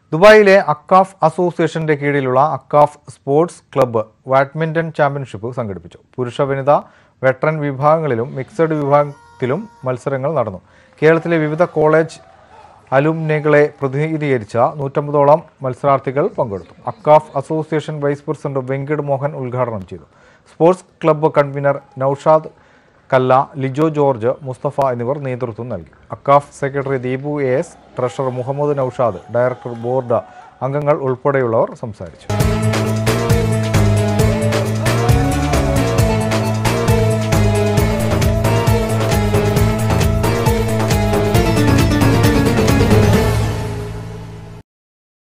ദുബായിലെ അക്കാഫ് അസോസിയേഷന്റെ കീഴിലുള്ള AKCAF sports club badminton championship സംഘടിപ്പിച്ചു പുരുഷ വനിത വെട്ടറൻ വിഭാഗങ്ങളിലും മിക്സഡ് വിഭാഗത്തിലും മത്സരങ്ങൾ നടന്നു കേരളത്തിലെ വിവിധ കോളേജ് അലുമിനികളെ പ്രതിനിധീകരിച്ച നൂറ്റമ്പതോളം മത്സരാർത്ഥികൾ പങ്കെടുത്തു AKCAF association vice president Venkat Mohan ഉദ്ഘാടനം ചെയ്തു സ്പോർട്സ് ക്ലബ്ബ് കൺവീനർ നൌഷാദ് കല്ല ലിജോ ജോർജ് മുസ്തഫ എന്നിവർ നേതൃത്വം നൽകി AKCAF secretary Deepu A S treasurer Muhammad Noushad director board അംഗങ്ങൾ ഉൾപ്പെടെയുള്ളവർ സംസാരിച്ചു